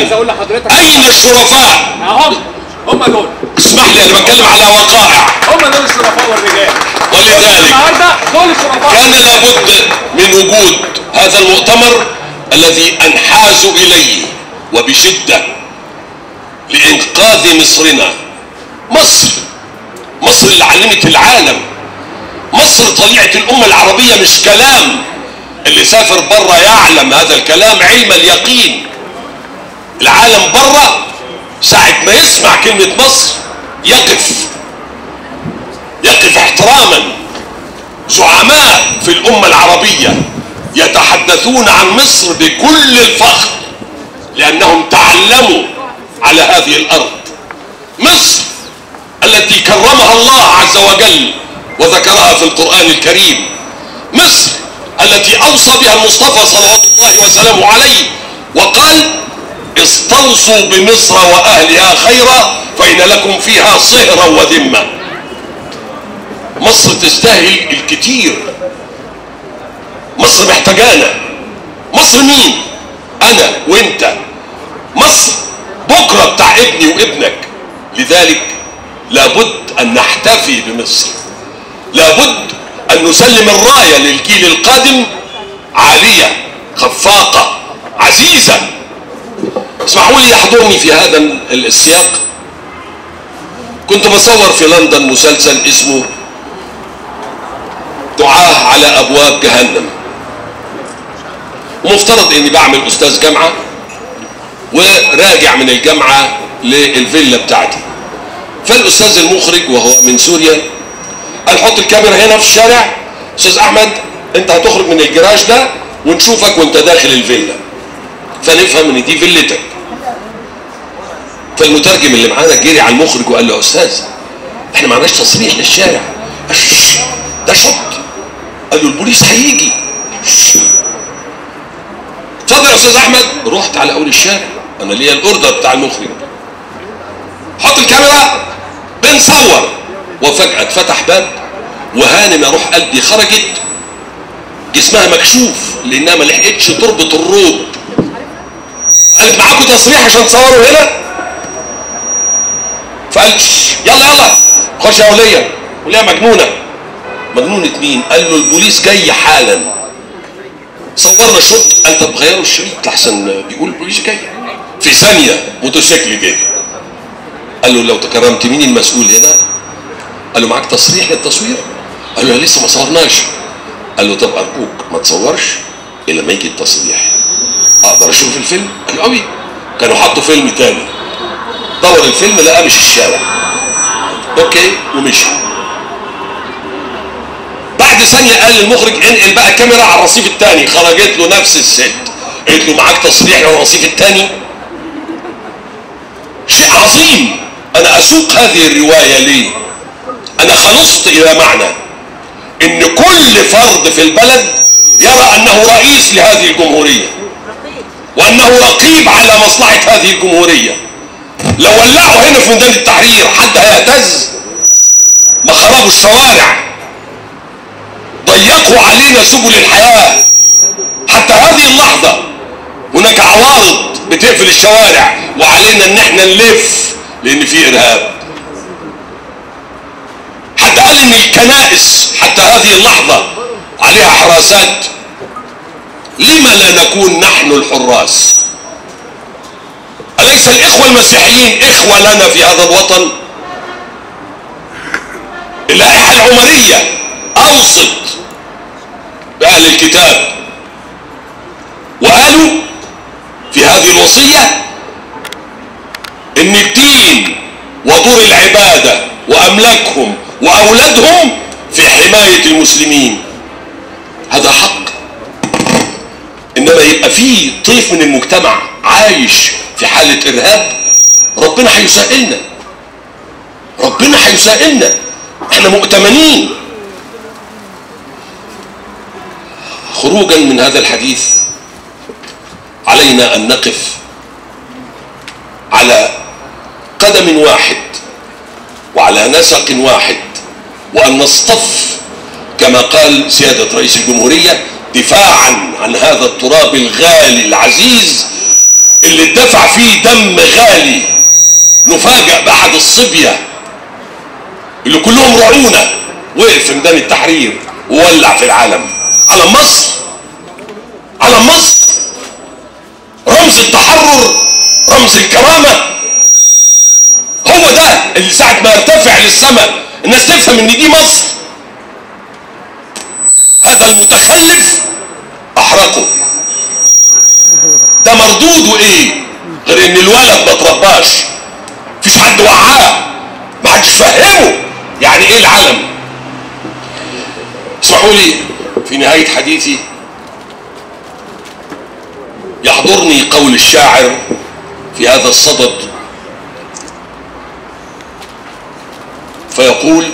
عايز اقول لحضرتك اين الشرفاء هم هم دول اسمح لي انا بتكلم على وقائع هم دول الشرفاء والرجال ولذلك النهارده دول الشرفاء كان لابد من وجود هذا المؤتمر الذي انحاز اليه وبشده لانقاذ مصرنا مصر مصر اللي علمت العالم مصر طليعه الامه العربيه مش كلام اللي سافر بره يعلم هذا الكلام علم اليقين العالم بره ساعه ما يسمع كلمه مصر يقف يقف احتراما زعماء في الأمة العربية يتحدثون عن مصر بكل الفخر لأنهم تعلموا على هذه الأرض مصر التي كرمها الله عز وجل وذكرها في القرآن الكريم مصر التي أوصى بها المصطفى صلوات الله وسلامه عليه وقال استوصوا بمصر وأهلها خيرا فإن لكم فيها صهرا وذمة مصر تستاهل الكتير مصر محتاجانا مصر مين انا وانت مصر بكره بتاع ابني وابنك لذلك لابد ان نحتفي بمصر لابد ان نسلم الرايه للجيل القادم عاليه خفاقه عزيزه اسمحوا لي يحضرني في هذا السياق كنت بصور في لندن مسلسل اسمه دعاه على ابواب جهنم ومفترض اني بعمل استاذ جامعه وراجع من الجامعه للفيلا بتاعتي فالاستاذ المخرج وهو من سوريا قال حط الكاميرا هنا في الشارع استاذ احمد انت هتخرج من الجراج ده ونشوفك وانت داخل الفيلا فنفهم ان دي فيلتك فالمترجم اللي معانا جري على المخرج وقال له يا استاذ احنا معناش تصريح للشارع "أش، ده شط قال له البوليس هيجي اتفضل يا استاذ احمد رحت على اول الشارع انا ليا الاوردر بتاع المخرج حط الكاميرا بنصور وفجاه اتفتح باب وهانم يا روح قلبي خرجت جسمها مكشوف لانها ما لحقتش تربط الروب قالت معاكم تصريح عشان تصوروا هنا فقال "شش، يلا يلا خش يا وليه وليه مجنونه مجنونة مين؟ قال له البوليس جاي حالا صورنا شوت قال طب غيروا الشريط لحسن بيقول البوليس جاي في ثانية موتوسيكل جاي قال له لو تكرمت مين المسؤول هنا؟ قال له معاك تصريح للتصوير؟ قال له لسه ما صورناش قال له طب ارجوك ما تصورش الا لما يجي التصريح اقدر اشوف الفيلم؟ قال له قوي كانوا حطوا فيلم تاني دور الفيلم لقاه مش الشارع اوكي ومشي بعد ثانية قال للمخرج انقل بقى الكاميرا على الرصيف الثاني خرجت له نفس الست قالت له معاك تصريح للرصيف الثاني شيء عظيم انا اسوق هذه الرواية ليه انا خلصت الى معنى ان كل فرد في البلد يرى انه رئيس لهذه الجمهورية وانه رقيب على مصلحة هذه الجمهورية لو ولعوا هنا في ميدان التحرير حد هيهتز ما خربوا الشوارع ضيقوا علينا سبل الحياة حتى هذه اللحظة هناك عوارض بتقفل الشوارع وعلينا ان احنا نلف لان في ارهاب حتى قال ان الكنائس حتى هذه اللحظة عليها حراسات لما لا نكون نحن الحراس أليس الإخوة المسيحيين إخوة لنا في هذا الوطن اللائحة العمرية أوصت بأهل الكتاب وقالوا في هذه الوصية إن الدين ودور العبادة وأملاكهم وأولادهم في حماية المسلمين هذا حق إنما يبقى في طيف من المجتمع عايش في حالة إرهاب ربنا هيسائلنا ربنا هيسائلنا احنا مؤتمنين خروجا من هذا الحديث علينا ان نقف على قدم واحد وعلى نسق واحد وان نصطف كما قال سيادة رئيس الجمهورية دفاعا عن هذا التراب الغالي العزيز اللي اتدفع فيه دم غالي نفاجأ بأحد الصبية اللي كلهم رعونة وقف في ميدان التحرير وولع في العالم علم مصر علم مصر رمز التحرر رمز الكرامة هو ده اللي ساعة ما يرتفع للسماء الناس تفهم ان دي مصر هذا المتخلف احرقه ده مردوده ايه غير ان الولد ما ترباش مفيش حد وعاه ما حدش فهمه يعني ايه العلم اسمحوا لي في نهاية حديثي يحضرني قول الشاعر في هذا الصدد فيقول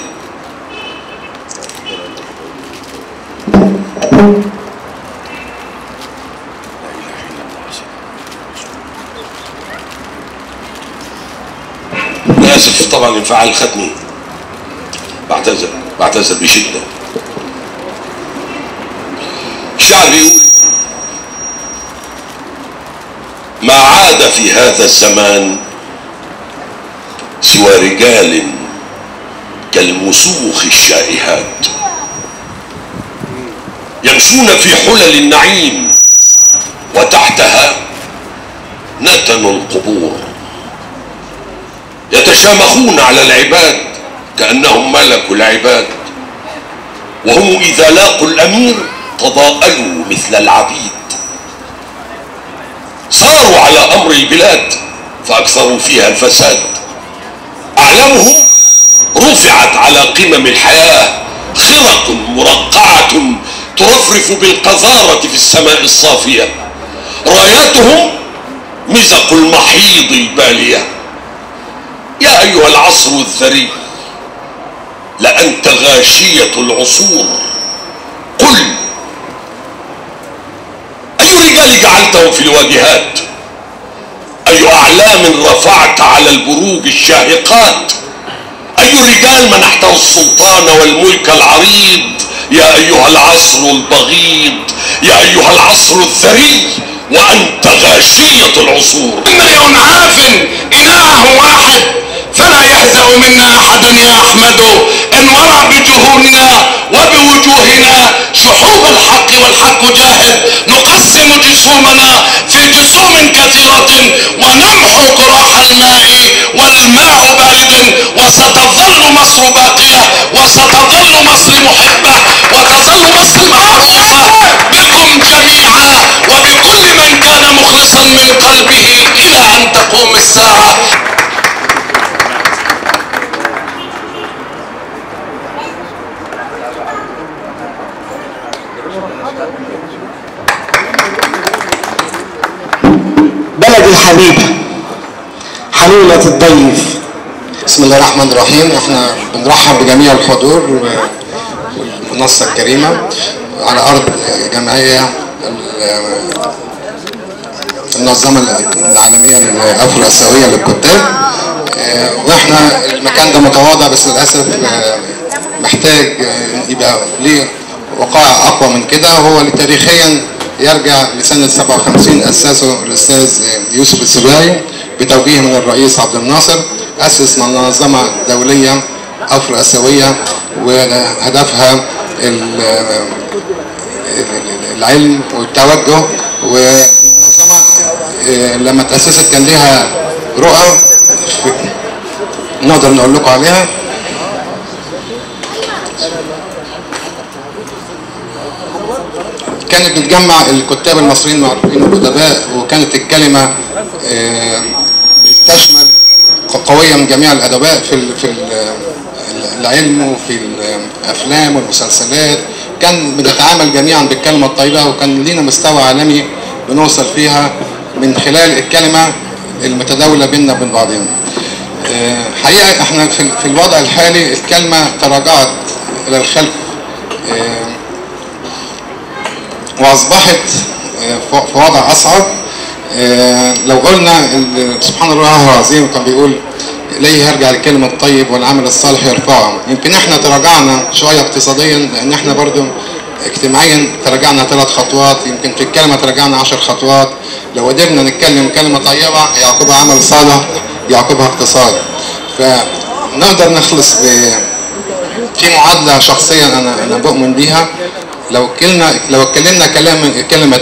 أنا آسف طبعا انفعال ختمي بعتذر بعتذر بشدة الشعر بيقول ما عاد في هذا الزمان سوى رجال كالمسوخ الشائهات يمشون في حلل النعيم وتحتها نتن القبور يتشامخون على العباد كأنهم ملك العباد وهم إذا لاقوا الأمير تضاءلوا مثل العبيد صاروا على أمر البلاد فأكثروا فيها الفساد أعلامهم رفعت على قمم الحياة خرق مرقعة ترفرف بالقذارة في السماء الصافية راياتهم مزق المحيض البالية يا أيها العصر الذري لأنت غاشية العصور قل أي رجال جعلتهم في الواجهات أي أعلام رفعت على البروج الشاهقات أي رجال منحته السلطان والملك العريض يا أيها العصر البغيض يا أيها العصر الثري وأنت غاشية العصور مليون عاف إله واحد فلا يهزأ منا أحد يا أحمد إن ورى بجهوننا وبوجوهنا شحوب الحق والحق جاهد نقسم جسومنا في جسوم كثيرة ونمحو قراح الماء والماء بارد وستظل مصر باقية وستظل مصر محبة وتظل مصر معروفة بكم جميعا وبكل من كان مخلصا من قلبه إلى أن تقوم الساعة بلدي الحبيبة حلولة الضيف بسم الله الرحمن الرحيم احنا بنرحب بجميع الحضور والمنصة الكريمة على أرض جمعية المنظمة العالمية الأفرو آسيوية للكتاب اه، واحنا المكان ده متواضع بس للأسف اه، محتاج اه، يبقى ليه وقائع أقوى من كده وهو اللي تاريخيا يرجع لسنة 57 أسسه الأستاذ يوسف السباعي بتوجيه من الرئيس عبد الناصر أسس منظمة دولية أفرو آسيوية وهدفها ال- العلم والتوجه والمنظمة آه، لما تأسست كان لها رؤى في- نقدر نقول لكم عليها كانت بتجمع الكتاب المصريين المعروفين والادباء وكانت الكلمه آه، بتشمل قويه من جميع الادباء في ال- في ال- العلم وفي الافلام والمسلسلات كان بنتعامل جميعا بالكلمه الطيبه وكان لينا مستوى عالمي بنوصل فيها من خلال الكلمه المتداوله بيننا وبين بعضنا. آه، حقيقه احنا في ال- في الوضع الحالي الكلمه تراجعت الى الخلف آه، واصبحت آه، في في وضع اصعب آه، لو قلنا ال- سبحان الله العظيم كان بيقول اليه يرجع الكلم الطيب والعمل الصالح يرفعه يمكن احنا تراجعنا شويه اقتصاديا لان احنا برضو اجتماعيا تراجعنا ثلاث خطوات يمكن في الكلمة تراجعنا عشر خطوات لو قدرنا نتكلم كلمة طيبة يعقبها عمل صالح يعقبها اقتصاد فنقدر نخلص ب في معادلة شخصيا أنا أنا بؤمن بيها لو اتكلمنا لو اتكلمنا كلام كلمة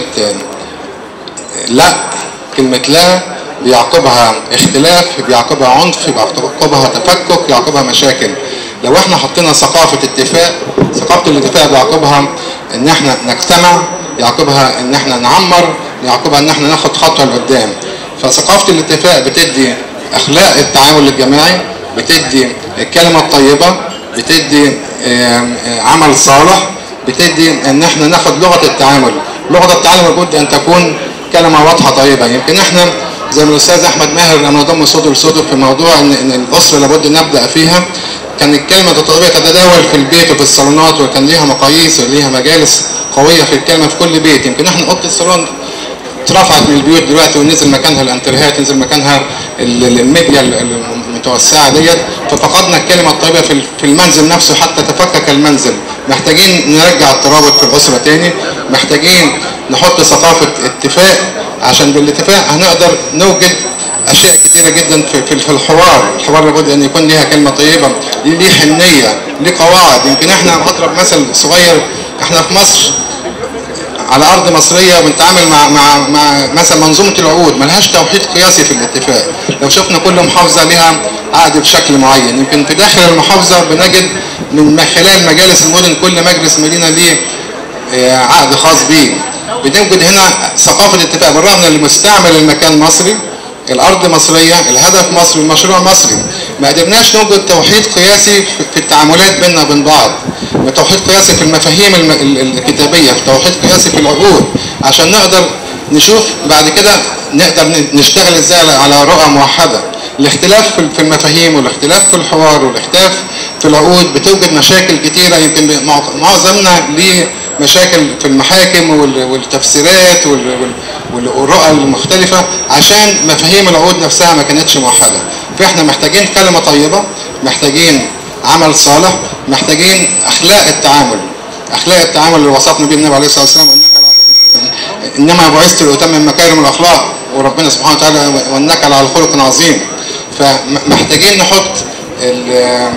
لا كلمة لا بيعقبها اختلاف بيعقبها عنف بيعقبها تفكك بيعقبها مشاكل لو احنا حطينا ثقافة اتفاق ثقافة الاتفاق بيعقبها ان احنا نجتمع يعقبها ان احنا نعمر يعقبها ان احنا ناخد خطوة لقدام فثقافة الاتفاق بتدي اخلاق التعامل الجماعي بتدي الكلمة الطيبة بتدي آم، آه، عمل صالح بتدي ان احنا ناخد لغة التعامل لغة التعامل لابد ان تكون كلمة واضحة طيبة يمكن احنا زي ما الاستاذ احمد ماهر لما ضم صوته لصوته في موضوع ان, إن الاسرة لابد نبدأ فيها كان الكلمة الطيبة تتداول في البيت وفي الصالونات وكان ليها مقاييس وليها مجالس قوية في الكلمة في كل بيت يمكن احنا اوضه الصالون اترفعت من البيوت دلوقتي ونزل مكانها الانترهات نزل مكانها ال- ال- الميديا ال- المتوسعه ديت ففقدنا الكلمه الطيبه في ال- في المنزل نفسه حتى تفكك المنزل محتاجين نرجع الترابط في الاسره تاني محتاجين نحط ثقافه اتفاق عشان بالاتفاق هنقدر نوجد اشياء كتيره جدا في في في الحوار الحوار لابد ان يكون ليها كلمه طيبه ليه حنيه ليه قواعد يمكن احنا اضرب مثل صغير احنا في مصر على ارض مصريه وبنتعامل مع مع مع مثلا منظومه العقود ملهاش توحيد قياسي في الاتفاق لو شفنا كل محافظه لها عقد بشكل معين يمكن في داخل المحافظه بنجد من خلال مجالس المدن كل مجلس مدينه ليه آه، عقد خاص بيه بنوجد هنا ثقافه اتفاق بالرغم ان المستعمل المكان مصري الارض مصريه الهدف مصري المشروع مصري ما قدرناش نوجد توحيد قياسي في- في التعاملات بيننا وبين بعض توحيد قياسي في المفاهيم الم- ال- الكتابيه في توحيد قياسي في العقود عشان نقدر نشوف بعد كده نقدر ن- نشتغل ازاي على- على رؤى موحده الاختلاف في- في المفاهيم والاختلاف في الحوار والاختلاف في العقود بتوجد مشاكل كتيره يمكن ب- مع- معظمنا ليه مشاكل في المحاكم وال- والتفسيرات وال- وال- وال- والرؤى المختلفة عشان مفاهيم العقود نفسها ما كانتش موحدة فاحنا محتاجين كلمة طيبة محتاجين عمل صالح محتاجين أخلاق التعامل أخلاق التعامل اللي وصفنا بيه النبي عليه الصلاة والسلام وإنك لا- إنما بعثت لأتمم مكارم الأخلاق وربنا سبحانه وتعالى وإنك على خلق عظيم فمحتاجين نحط ال-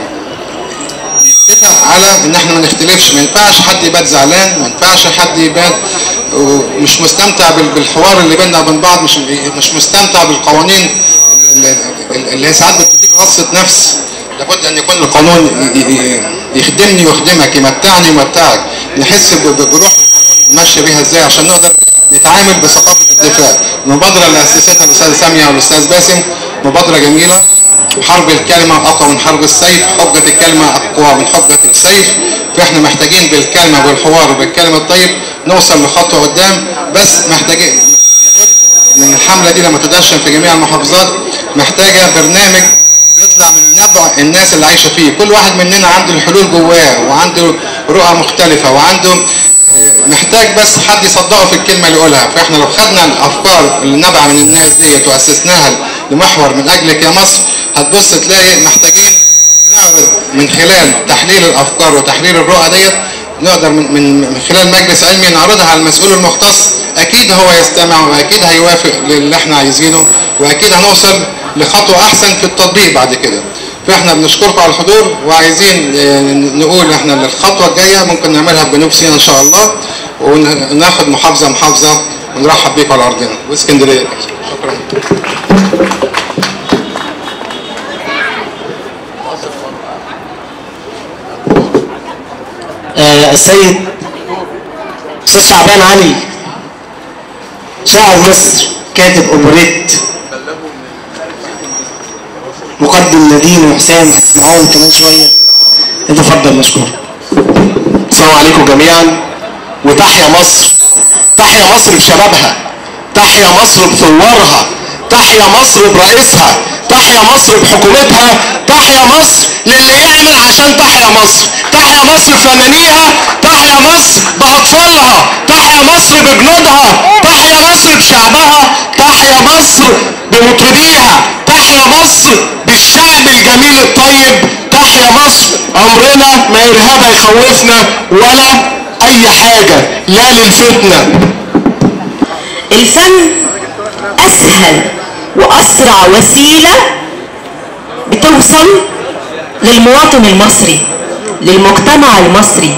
نتفق على ان احنا ما نختلفش ما ينفعش حد يبات زعلان ما ينفعش حد يبات مش مستمتع بال- بالحوار اللي بيننا وبين بعض مش مش مستمتع بالقوانين اللي- اللي اللي هي ساعات بتديك غصة نفس لابد ان يكون القانون ي- ي- يخدمني ويخدمك يمتعني ويمتعك نحس ب- ب- بروح القانون ماشيه بيها ازاي عشان نقدر نتعامل بثقافه الدفاع المبادره اللي اسستها الاستاذ ساميه والاستاذ باسم مبادره جميله حرب الكلمة أقوى من حرب السيف حجة الكلمة أقوى من حجة السيف فإحنا محتاجين بالكلمة والحوار وبالكلمة الطيب نوصل لخطوة قدام بس محتاجين ان الحملة دي لما تدشن في جميع المحافظات محتاجة برنامج يطلع من نبع الناس اللي عايشة فيه كل واحد مننا عنده الحلول جواه وعنده رؤى مختلفة وعنده آه، محتاج بس حد يصدقه في الكلمة اللي يقولها فاحنا لو خدنا الافكار اللي نابعة من الناس ديت واسسناها لمحور من اجلك يا مصر هتبص تلاقي محتاجين نعرض من خلال تحليل الافكار وتحليل الرؤى ديت نقدر من, من من خلال مجلس علمي نعرضها على المسؤول المختص اكيد هو يستمع واكيد هيوافق للي احنا عايزينه واكيد هنوصل لخطوه احسن في التطبيق بعد كده فاحنا بنشكركم على الحضور وعايزين آه، نقول احنا الخطوه الجايه ممكن نعملها في جنوب سيناء ان شاء الله وناخد محافظه محافظه ونرحب بيكم على ارضنا واسكندريه شكرا آه، السيد استاذ شعبان علي شاعر مصر كاتب اوبريت مقدم نادين وحسام هتسمعوهم كمان شويه اتفضل مشكور السلام عليكم جميعا وتحيا مصر تحيا مصر بشبابها تحيا مصر بثوارها تحيا مصر برئيسها تحيا مصر بحكومتها تحيا مصر للي يعمل عشان تحيا مصر تحيا مصر بفنانيها تحيا مصر بأطفالها تحيا مصر بجنودها تحيا مصر بشعبها تحيا مصر بمطربيها تحيا مصر بالشعب الجميل الطيب تحيا مصر عمرنا ما إرهاب هيخوفنا ولا اي حاجة لا للفتنة الفن اسهل واسرع وسيله بتوصل للمواطن المصري للمجتمع المصري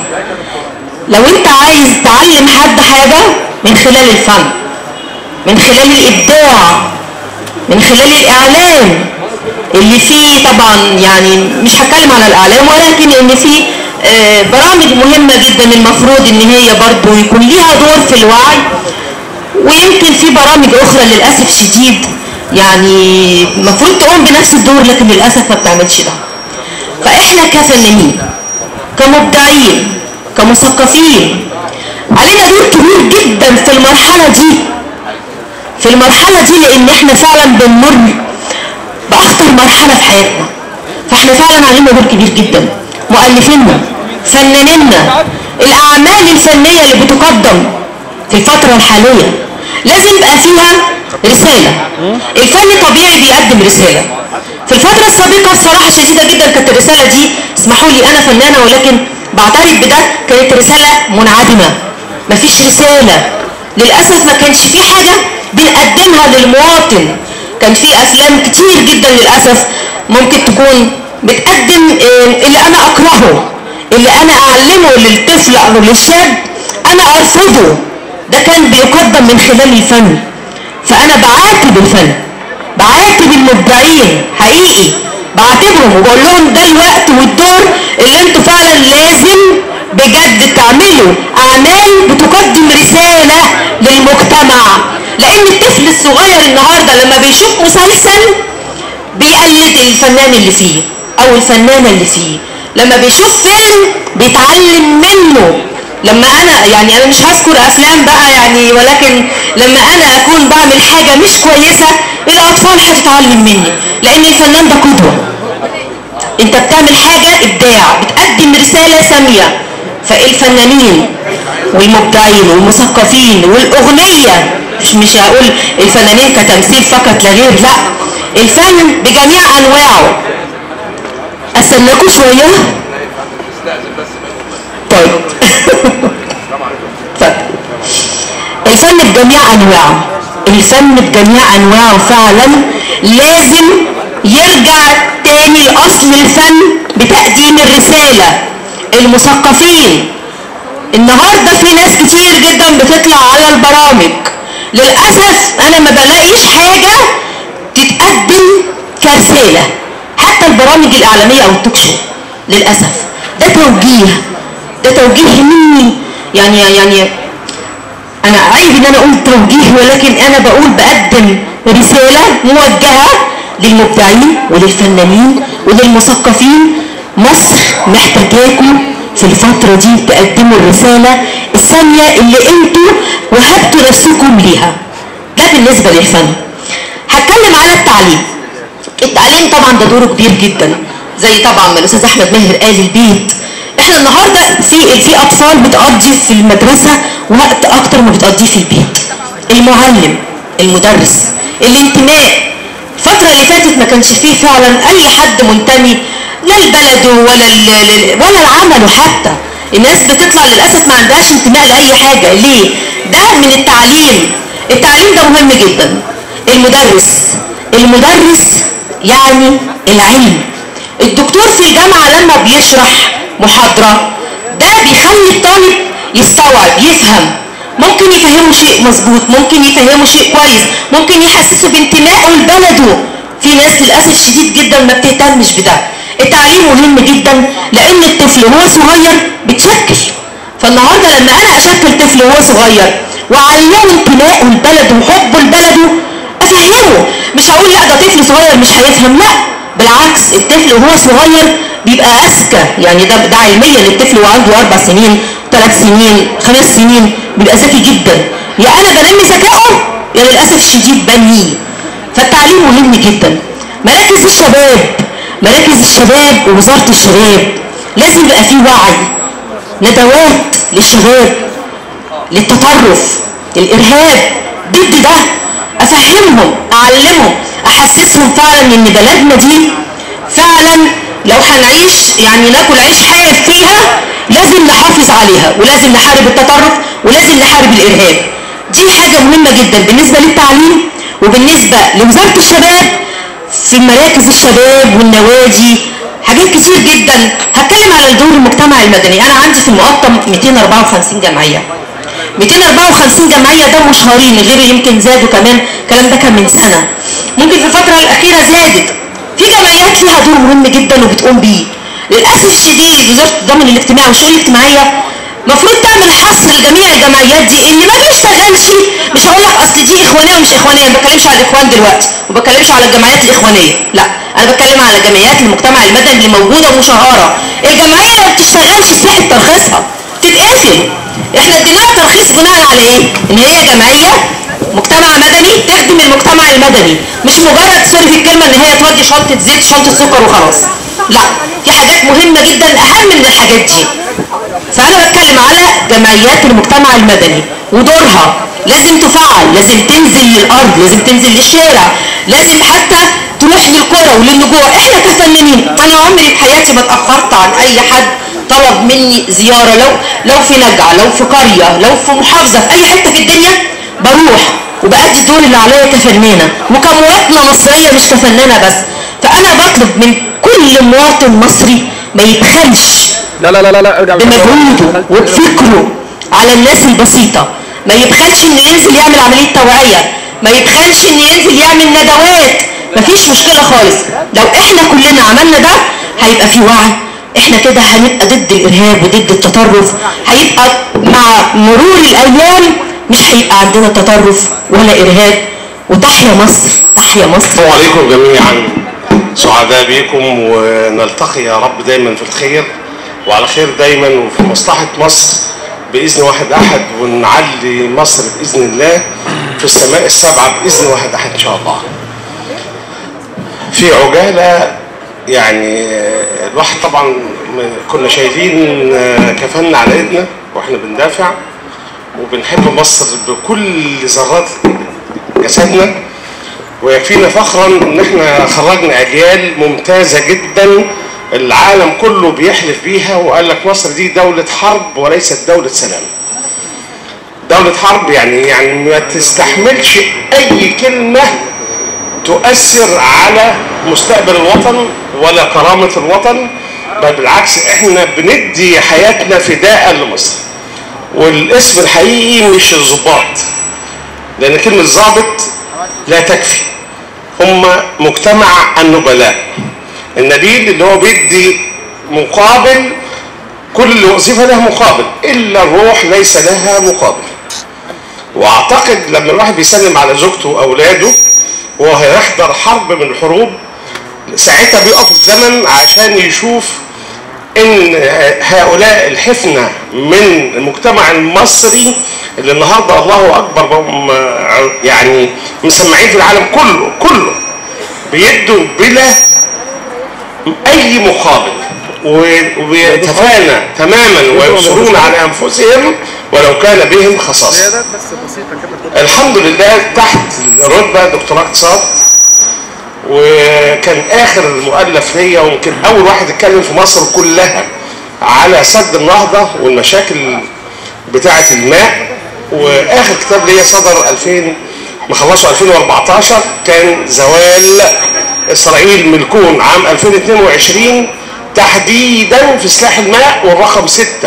لو انت عايز تعلم حد حاجه من خلال الفن من خلال الابداع من خلال الاعلام اللي فيه طبعا يعني مش هتكلم على الاعلام ولكن ان فيه آه، برامج مهمه جدا المفروض ان هي برضو يكون ليها دور في الوعي ويمكن في برامج اخرى للاسف شديد يعني المفروض تقوم بنفس الدور لكن للاسف ما بتعملش ده فاحنا كفنانين كمبدعين كمثقفين علينا دور كبير جدا في المرحله دي في المرحله دي لان احنا فعلا بنمر باخطر مرحله في حياتنا فاحنا فعلا علينا دور كبير جدا مؤلفينا فنانينا الاعمال الفنيه اللي بتقدم في الفتره الحاليه لازم يبقى فيها رساله الفن طبيعي بيقدم رساله في الفتره السابقه بصراحه شديده جدا كانت الرساله دي اسمحوا لي انا فنانه ولكن بعترف بده كانت رساله منعدمه مفيش رساله للاسف ما كانش في حاجه بنقدمها للمواطن كان في افلام كتير جدا للاسف ممكن تكون بتقدم آه، اللي انا اكرهه اللي انا اعلمه للطفل او للشاب انا ارفضه ده كان بيقدم من خلال الفن فانا بعاتب الفن بعاتب المبدعين حقيقي بعاتبهم وبقول لهم ده الوقت والدور اللي انتوا فعلا لازم بجد تعملوا اعمال بتقدم رساله للمجتمع لان الطفل الصغير النهارده لما بيشوف مسلسل بيقلد الفنان اللي فيه او الفنانه اللي فيه لما بيشوف فيلم بيتعلم منه لما انا يعني انا مش هذكر افلام بقى يعني ولكن لما انا اكون بعمل حاجه مش كويسه الاطفال هتتعلم مني لان الفنان ده قدوه انت بتعمل حاجه ابداع بتقدم رساله ساميه فالفنانين والمبدعين والمثقفين والاغنيه مش مش هقول الفنانين كتمثيل فقط لا غير لا الفن بجميع انواعه استناكوا شويه طيب اتفضل. الفن بجميع انواعه الفن بجميع انواعه فعلا لازم يرجع تاني لاصل الفن بتقديم الرساله المثقفين النهارده في ناس كتير جدا بتطلع على البرامج للاسف انا ما بلاقيش حاجه تتقدم كرساله حتى البرامج الاعلاميه او التوك شو للاسف ده توجيه ده توجيه مني يعني يعني انا عيب ان انا اقول توجيه ولكن انا بقول بقدم رساله موجهه للمبدعين وللفنانين وللمثقفين مصر محتاجاكم في الفترة دي تقدموا الرسالة السامية اللي انتوا وهبتوا نفسكم ليها ده بالنسبة للفن هتكلم على التعليم التعليم طبعا ده دوره كبير جدا زي طبعا ما الاستاذ احمد ماهر قال البيت احنا النهارده في في اطفال بتقضي في المدرسه وقت اكتر ما بتقضيه في البيت المعلم المدرس الانتماء الفتره اللي فاتت ما كانش فيه فعلا اي حد منتمي لا لبلده ولا ل- ل- ولا لعمله حتى الناس بتطلع للاسف ما عندهاش انتماء لاي حاجه ليه ده من التعليم التعليم ده مهم جدا المدرس المدرس يعني العلم الدكتور في الجامعة لما بيشرح محاضرة ده بيخلي الطالب يستوعب يفهم ممكن يفهمه شيء مظبوط ممكن يفهمه شيء كويس ممكن يحسسه بانتمائه لبلده في ناس للأسف شديد جدا ما بتهتمش بده التعليم مهم جدا لأن الطفل وهو صغير بتشكل فالنهارده لما انا اشكل طفل وهو صغير واعلمه انتمائه لبلده وحبه لبلده افهمه مش هقول لا ده طفل صغير مش هيفهم لا بالعكس الطفل وهو صغير بيبقى اذكى يعني ده ده علميا الطفل وهو عنده اربع سنين ثلاث سنين خمس سنين بيبقى ذكي جدا يا انا بنمي ذكائه يا للاسف الشديد بنيه فالتعليم مهم جدا مراكز الشباب مراكز الشباب ووزاره الشباب لازم يبقى فيه وعي ندوات للشباب للتطرف للإرهاب ضد ده أفهمهم أعلمهم أحسسهم فعلا إن بلدنا دي فعلا لو هنعيش يعني ناكل عيش حاف فيها لازم نحافظ عليها ولازم نحارب التطرف ولازم نحارب الارهاب دي حاجه مهمه جدا بالنسبه للتعليم وبالنسبه لوزاره الشباب في مراكز الشباب والنوادي حاجات كتير جدا هتكلم على دور المجتمع المدني انا عندي في المقطم 254 جمعيه 254 جمعيه ده مشهورين غير يمكن زادوا كمان الكلام ده كان من سنه ممكن في الفتره الاخيره زادت في جمعيات ليها دور مهم جدا وبتقوم بيه للاسف الشديد وزاره الضمان الاجتماعي والشؤون الاجتماعيه المفروض تعمل حصر لجميع الجمعيات دي اللي ما بيشتغلش مش هقول لك اصل دي اخوانيه ومش اخوانيه ما بتكلمش على الاخوان دلوقتي وما بتكلمش على الجمعيات الاخوانيه لا انا بتكلم على جمعيات المجتمع المدني اللي موجوده ومشهره الجمعيه اللي ما بتشتغلش في ساحه ترخيصها تتقفل احنا اديناها ترخيص بناء على ايه ان هي جمعيه مجتمع مدني تخدم المجتمع المدني مش مجرد سوري في الكلمه ان هي تودي شنطه زيت شنطه سكر وخلاص لا في حاجات مهمه جدا اهم من الحاجات دي فانا بتكلم على جمعيات المجتمع المدني ودورها لازم تفعل لازم تنزل للارض لازم تنزل للشارع لازم حتى تروح للقرى وللنجوع احنا كفنانين انا عمري في حياتي ما اتاخرت عن اي حد طلب مني زياره لو لو في نجعه لو في قريه لو في محافظه في اي حته في الدنيا بروح وبأدي الدور اللي عليا كفنانه وكمواطنه مصريه مش كفنانه بس فانا بطلب من كل مواطن مصري ما يبخلش لا لا لا لا ارجع بمجهوده وبفكره على الناس البسيطة ما يبخلش انه ينزل يعمل عملية توعية ما يبخلش انه ينزل يعمل ندوات مفيش مشكلة خالص لو احنا كلنا عملنا ده هيبقى في وعي احنا كده هنبقى ضد الارهاب وضد التطرف هيبقى مع مرور الايام مش هيبقى عندنا تطرف ولا ارهاب وتحيا مصر تحيا مصر السلام عليكم جميعا سعداء بكم ونلتقي يا رب دايما في الخير وعلى خير دايما وفي مصلحة مصر بإذن واحد أحد ونعلي مصر بإذن الله في السماء السبعة بإذن واحد أحد إن شاء الله في عجالة يعني الواحد طبعا كنا شايلين كفن على ايدنا واحنا بندافع وبنحب مصر بكل ذرات جسدنا ويكفينا فخرا ان احنا خرجنا اجيال ممتازه جدا العالم كله بيحلف بيها وقال لك مصر دي دولة حرب وليست دولة سلام. دولة حرب يعني يعني ما تستحملش أي كلمة تؤثر على مستقبل الوطن ولا كرامة الوطن بل بالعكس احنا بندي حياتنا فداء لمصر. والاسم الحقيقي مش الضباط. لأن كلمة ضابط لا تكفي. هم مجتمع النبلاء. النبيل اللي هو بيدي مقابل كل وظيفة لها مقابل إلا الروح ليس لها مقابل وأعتقد لما الواحد بيسلم على زوجته وأولاده وهو هيحضر حرب من الحروب ساعتها بيقف الزمن عشان يشوف ان هؤلاء الحفنة من المجتمع المصري اللي النهاردة الله أكبر بهم يعني مسمعين في العالم كله كله بيدوا بلا اي مقابل ويتفانى تماما ويبصرون على انفسهم ولو كان بهم خصاصه الحمد لله تحت رتبه دكتوراه اقتصاد وكان اخر مؤلف ليا ويمكن اول واحد اتكلم في مصر كلها على سد النهضه والمشاكل بتاعه الماء واخر كتاب ليا صدر 2000 مخلصه 2014 كان زوال اسرائيل من الكون عام 2022 تحديدا في سلاح الماء والرقم ستة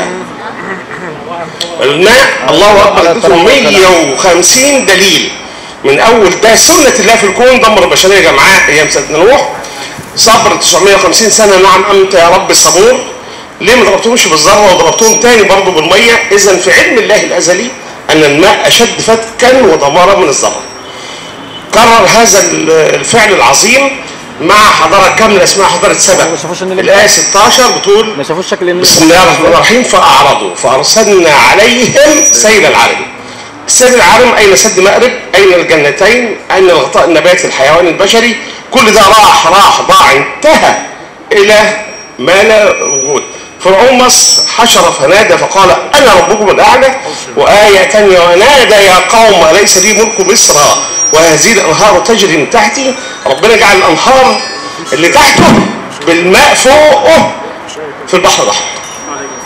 الماء الله اكبر اديته 150 دليل من اول ده سنة الله في الكون دمر البشرية جمعاء ايام سيدنا نوح صبر 950 سنة نعم انت يا رب الصبور ليه ما ضربتهمش بالذرة وضربتهم تاني برضه بالمية اذا في علم الله الازلي ان الماء اشد فتكا ودمارا من الذرة كرر هذا الفعل العظيم مع حضارة كاملة اسمها حضارة سبأ الآية 16 بتقول ما شافوش شكل بسم الله الرحمن الرحيم فأعرضوا فأرسلنا عليهم سيل العرم السيل العرم أين سد مأرب أين الجنتين أين الغطاء النباتي الحيواني البشري كل ده راح راح ضاع انتهى إلى ما لا وجود فرعون مصر حشر فنادى فقال أنا ربكم الأعلى وآية تانية ونادى يا قوم أليس لي ملك مصر وهذه الأنهار تجري من تحتي ربنا جعل الأنهار اللي تحته بالماء فوقه في البحر الأحمر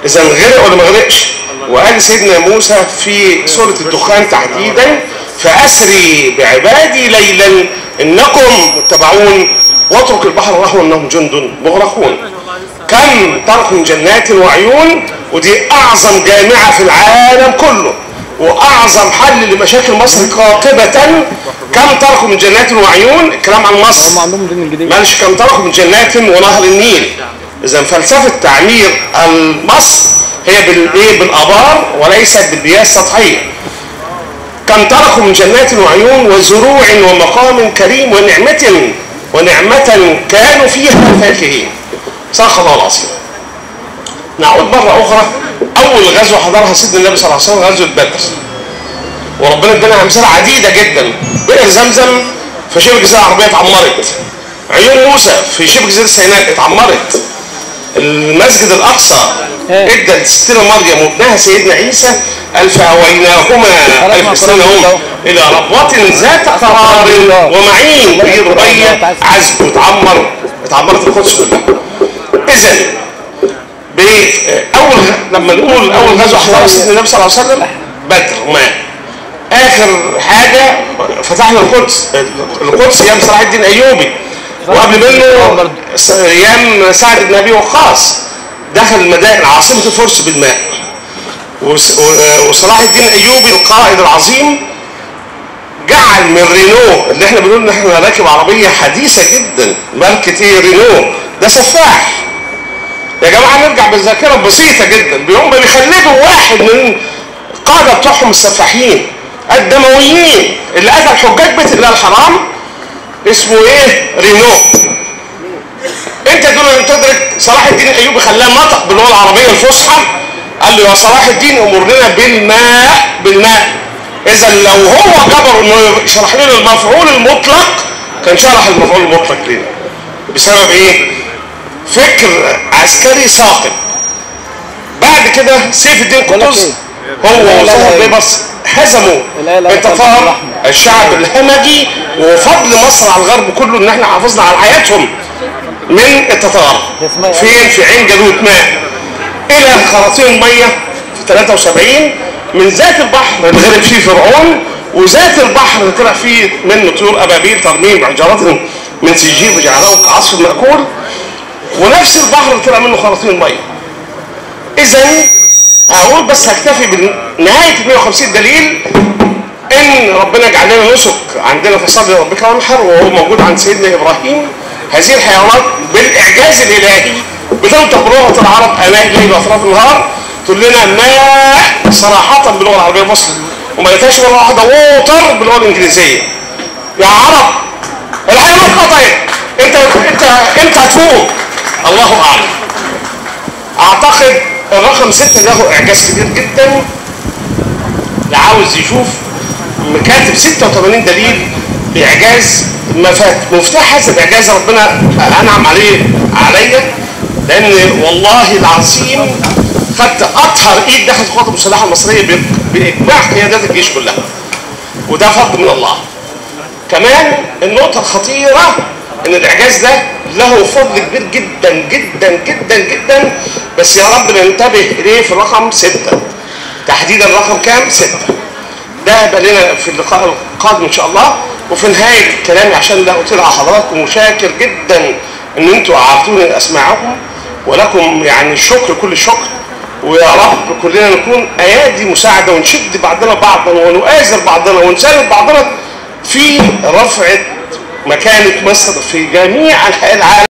اذا غرق ولا ما غرقش وقال سيدنا موسى في سوره الدخان تحديدا فاسري بعبادي ليلا انكم متبعون واترك البحر رهوا انهم جند مغرقون كم ترك من جنات وعيون ودي اعظم جامعه في العالم كله واعظم حل لمشاكل مصر قاطبه كم تركوا من جنات وعيون الكلام عن مصر معلش كم تركوا من جنات ونهر النيل اذا فلسفه تعمير مصر هي بالايه بالابار وليست بالمياه السطحيه كم تركوا من جنات وعيون وزروع ومقام كريم ونعمه ونعمه كانوا فيها فاكهين صدق الله العظيم نعود مرة أخرى أول غزوة حضرها سيدنا النبي صلى الله عليه وسلم غزوة بدر وربنا ادانا أمثال عديدة جدا بئر زمزم في شبه الجزيرة العربية اتعمرت عيون موسى في شبه جزيرة سيناء اتعمرت المسجد الأقصى ادى لستنا مريم وابنها سيدنا عيسى قال فأويناهما ألف سنة هم إلى ربوة ذات قرار ومعين في ربية عزب وتعمر اتعمرت القدس كلها إذا اول لما نقول اول غزوه حضرها سيدنا النبي صلى الله عليه وسلم بدر ما اخر حاجه فتحنا القدس القدس ايام صلاح الدين ايوبي وقبل منه ايام سعد بن ابي وقاص دخل المدائن عاصمه الفرس بالماء وصلاح الدين ايوبي القائد العظيم جعل من رينو اللي احنا بنقول ان احنا راكب عربيه حديثه جدا ماركه ايه رينو ده سفاح يا جماعه نرجع بالذاكره بسيطه جدا بيقوم بيخلدوا واحد من القاده بتوعهم السفاحين الدمويين اللي قتل حجاج بيت الله الحرام اسمه ايه؟ رينو انت دول اللي تدرك صلاح الدين الايوبي خلاه نطق باللغه العربيه الفصحى قال له يا صلاح الدين امر لنا بالماء بالماء اذا لو هو جبر انه يشرح لنا المفعول المطلق كان شرح المفعول المطلق لنا بسبب ايه؟ فكر عسكري ساقط بعد كده سيف الدين قطز هو وصهر بيبرس هزموا التتار الشعب الهمجي وفضل مصر على الغرب كله ان احنا حافظنا على حياتهم من التتار فين في عين جالوت ماء الى خراطيم الميه في 73 من ذات البحر اللي غرق فيه فرعون وذات البحر اللي طلع فيه منه طيور ابابيل ترميم بحجارات من سجيل وجعلهم كعصف ماكول ونفس البحر اللي طلع منه خراطيم الميه اذا هقول بس هكتفي بنهايه 150 دليل ان ربنا جعل لنا نسك عندنا في صدر ربك وانحر وهو موجود عند سيدنا ابراهيم هذه الحيوانات بالاعجاز الالهي بتنطق بلغه العرب اناء الليل واطراف النهار تقول لنا ماء صراحه باللغه العربيه الفصحى وما لقيتهاش ولا واحده ووتر باللغه الانجليزيه يا عرب الحيوانات قطعت انت انت انت هتفوق الله اعلم اعتقد الرقم ستة له اعجاز كبير جدا اللي عاوز يشوف كاتب 86 دليل باعجاز مفتاح هذا الاعجاز ربنا انعم عليه عليا لان والله العظيم خدت اطهر ايد دخلت القوات المسلحه المصريه باجماع قيادات الجيش كلها وده فضل من الله كمان النقطه الخطيره ان الاعجاز ده له فضل كبير جدا جدا جدا جدا بس يا رب ننتبه اليه في الرقم ستة تحديدا الرقم كام ستة ده هيبقى لنا في اللقاء القادم ان شاء الله وفي نهايه كلامي عشان لا اطيل على حضراتكم وشاكر جدا ان انتوا اعطوني اسماعكم ولكم يعني الشكر كل الشكر ويا رب كلنا نكون ايادي مساعده ونشد بعضنا بعضا ونؤازر بعضنا ونساند بعضنا في رفع مكانه مصر في جميع انحاء العالم